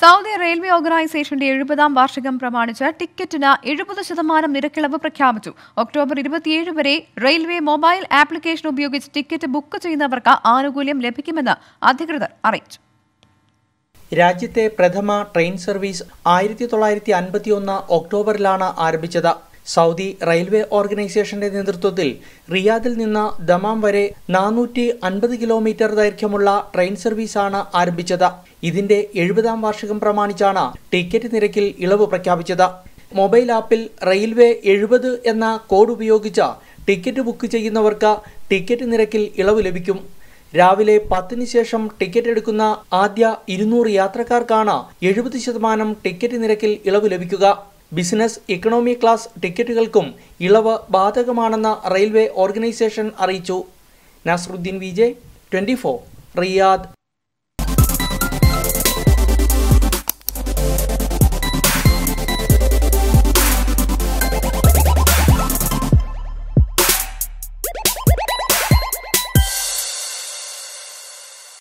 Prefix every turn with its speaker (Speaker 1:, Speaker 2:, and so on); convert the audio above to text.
Speaker 1: Saudi railway ഓർഗനൈസേഷന്റെ എഴുപതാം വാർഷികം പ്രമാണിച്ച് ടിക്കറ്റിന് എഴുപത് ശതമാനം നിരക്കിളവ് പ്രഖ്യാപിച്ചു ഒക്ടോബർ ഇരുപത്തിയേഴ് വരെ റെയിൽവേ മൊബൈൽ ആപ്ലിക്കേഷൻ ഉപയോഗിച്ച് ടിക്കറ്റ് ബുക്ക് ചെയ്യുന്നവർക്ക് ആനുകൂല്യം ലഭിക്കുമെന്ന് അധികൃതർ അറിയിച്ചു
Speaker 2: രാജ്യത്തെ പ്രഥമ ട്രെയിൻ സർവീസ് ആയിരത്തി തൊള്ളായിരത്തി അൻപത്തി ഒന്ന് ഒക്ടോബറിലാണ് ആരംഭിച്ചത് സൗദി റെയിൽവേ ഓർഗനൈസേഷന്റെ നേതൃത്വത്തിൽ റിയാദിൽ നിന്ന് ദമാം വരെ നാനൂറ്റി അൻപത് കിലോമീറ്റർ ദൈർഘ്യമുള്ള ട്രെയിൻ സർവീസാണ് ആരംഭിച്ചത് ഇതിന്റെ എഴുപതാം വാർഷികം പ്രമാണിച്ചാണ് ടിക്കറ്റ് നിരക്കിൽ ഇളവ് പ്രഖ്യാപിച്ചത് മൊബൈൽ ആപ്പിൽ റെയിൽവേ എഴുപത് എന്ന കോഡ് ഉപയോഗിച്ച് ടിക്കറ്റ് ബുക്ക് ചെയ്യുന്നവർക്ക് ടിക്കറ്റ് നിരക്കിൽ ഇളവ് ലഭിക്കും രാവിലെ പത്തിന് ശേഷം ടിക്കറ്റ് എടുക്കുന്ന ആദ്യ ഇരുന്നൂറ് യാത്രക്കാർക്കാണ് എഴുപത് ശതമാനം ടിക്കറ്റ് നിരക്കിൽ ഇളവ് ലഭിക്കുക ബിസിനസ് ഇക്കണോമി ക്ലാസ് ടിക്കറ്റുകൾക്കും ഇളവ് ബാധകമാണെന്ന് റെയിൽവേ ഓർഗനൈസേഷൻ അറിയിച്ചു നസറുദ്ദീൻ വിജയ് ട്വന്റി റിയാദ്